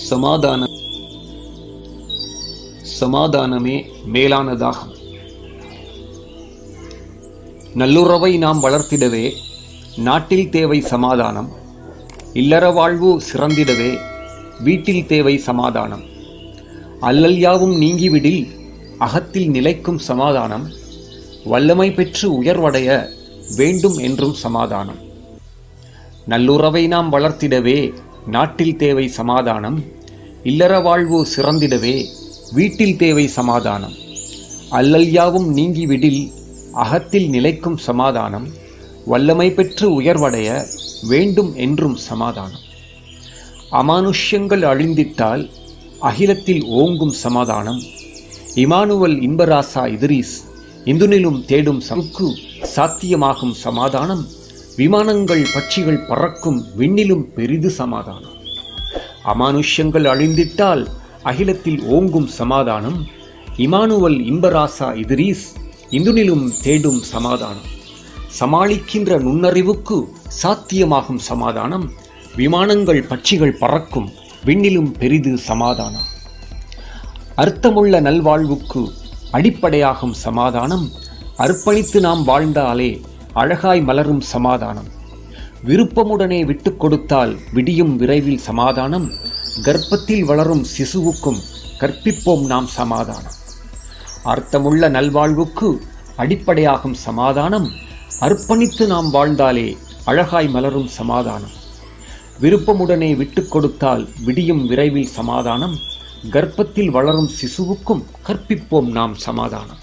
சமாதான சமாதானமே மேலானதாகும் நல்லுறவை நாம் வளர்த்திடவே நாட்டில் தேவை சமாதானம் இல்லற வாழ்வு சிறந்திடவே வீட்டில் தேவை சமாதானம் அல்லல் யாவும் நீங்கிவிடில் அகத்தில் நிலைக்கும் சமாதானம் வல்லமை பெற்று உயர்வடைய வேண்டும் என்றும் சமாதானம் நல்லுறவை நாம் வளர்த்திடவே நாட்டில் தேவை சமாதானம் இல்லற வாழ்வு சிறந்திடவே வீட்டில் தேவை சமாதானம் அல்லல் யாவும் நீங்கிவிடில் அகத்தில் நிலைக்கும் சமாதானம் வல்லமை பெற்று உயர்வடைய வேண்டும் என்றும் சமாதானம் அமானுஷ்யங்கள் அழிந்திட்டால் அகிலத்தில் ஓங்கும் சமாதானம் இமானுவல் இன்பராசா இதிரீஸ் இந்துனிலும் தேடும் சமுக்கு சாத்தியமாகும் சமாதானம் விமானங்கள் பட்சிகள் பறக்கும் விண்ணிலும் பெரிது சமாதானம் அமானுஷ்யங்கள் அழிந்திட்டால் அகிலத்தில் ஓங்கும் சமாதானம் இமானுவல் இன்பராசா இதிரீஸ் இந்துனிலும் தேடும் சமாதானம் சமாளிக்கின்ற நுண்ணறிவுக்கு சாத்தியமாகும் சமாதானம் விமானங்கள் பட்சிகள் பறக்கும் விண்ணிலும் பெரிது சமாதானம் அர்த்தமுள்ள நல்வாழ்வுக்கு அடிப்படையாகும் சமாதானம் அர்ப்பணித்து நாம் வாழ்ந்தாலே அழகாய் மலரும் சமாதானம் விருப்பமுடனே விட்டு கொடுத்தால் விடியும் விரைவில் சமாதானம் கர்ப்பத்தில் வளரும் சிசுவுக்கும் கற்பிப்போம் நாம் சமாதானம் அர்த்தமுள்ள நல்வாழ்வுக்கு அடிப்படையாகும் சமாதானம் அர்ப்பணித்து நாம் வாழ்ந்தாலே அழகாய் மலரும் சமாதானம் விருப்பமுடனே விட்டு கொடுத்தால் விடியும் விரைவில் சமாதானம் கர்ப்பத்தில் வளரும் சிசுவுக்கும் கற்பிப்போம் நாம் சமாதானம்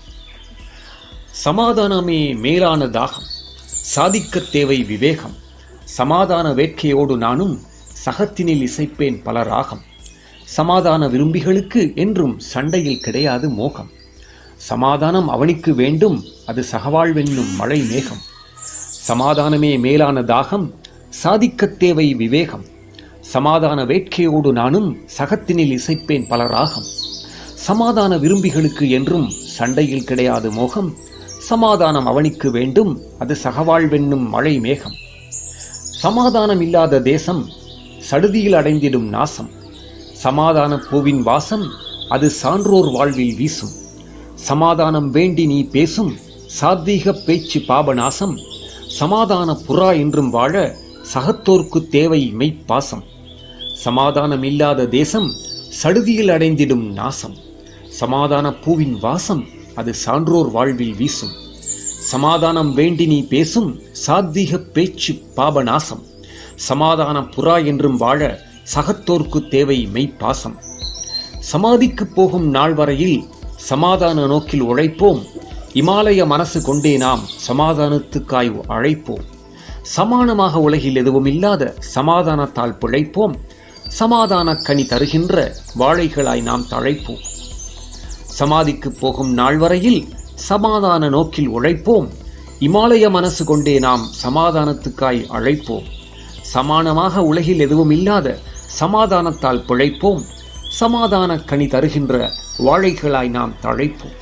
சமாதானமே மேலான தாகம் சாதிக்கத் தேவை விவேகம் சமாதான வேட்கையோடு நானும் சகத்தினில் இசைப்பேன் பல ராகம் சமாதான விரும்பிகளுக்கு என்றும் சண்டையில் கிடையாது மோகம் சமாதானம் அவனுக்கு வேண்டும் அது சகவாழ்வென்னும் மழை மேகம் சமாதானமே மேலான தாகம் சாதிக்கத் தேவை விவேகம் சமாதான வேட்கையோடு நானும் சகத்தினில் இசைப்பேன் பல ராகம் சமாதான விரும்பிகளுக்கு என்றும் சண்டையில் கிடையாது மோகம் சமாதானம் அவனுக்கு வேண்டும் அது சகவாழ்வென்னும் மழை மேகம் சமாதானம் இல்லாத தேசம் சடுதியில் அடைந்திடும் நாசம் சமாதான பூவின் வாசம் அது சான்றோர் வாழ்வில் வீசும் சமாதானம் வேண்டி நீ பேசும் சாத்வீக பேச்சு பாபநாசம் சமாதான புறா என்றும் வாழ சகத்தோர்க்கு தேவை மெய்ப்பாசம் சமாதானம் இல்லாத தேசம் சடுதியில் அடைந்திடும் நாசம் சமாதான பூவின் வாசம் அது சான்றோர் வாழ்வில் வீசும் சமாதானம் வேண்டி நீ பேசும் சாத்வீக பேச்சு பாபநாசம் சமாதான புறா என்றும் வாழ சகத்தோர்க்கு தேவை மெய்ப்பாசம் சமாதிக்கு போகும் நாள் வரையில் சமாதான நோக்கில் உழைப்போம் இமாலய மனசு கொண்டே நாம் சமாதானத்துக்காய் அழைப்போம் சமானமாக உலகில் எதுவும் இல்லாத சமாதானத்தால் பிழைப்போம் சமாதான கனி தருகின்ற வாழைகளாய் நாம் தழைப்போம் சமாதிக்கு போகும் நாள் வரையில் சமாதான நோக்கில் உழைப்போம் இமாலய மனசு கொண்டே நாம் சமாதானத்துக்காய் அழைப்போம் சமானமாக உலகில் எதுவும் இல்லாத சமாதானத்தால் பிழைப்போம் சமாதான கனி தருகின்ற வாழைகளாய் நாம் தழைப்போம்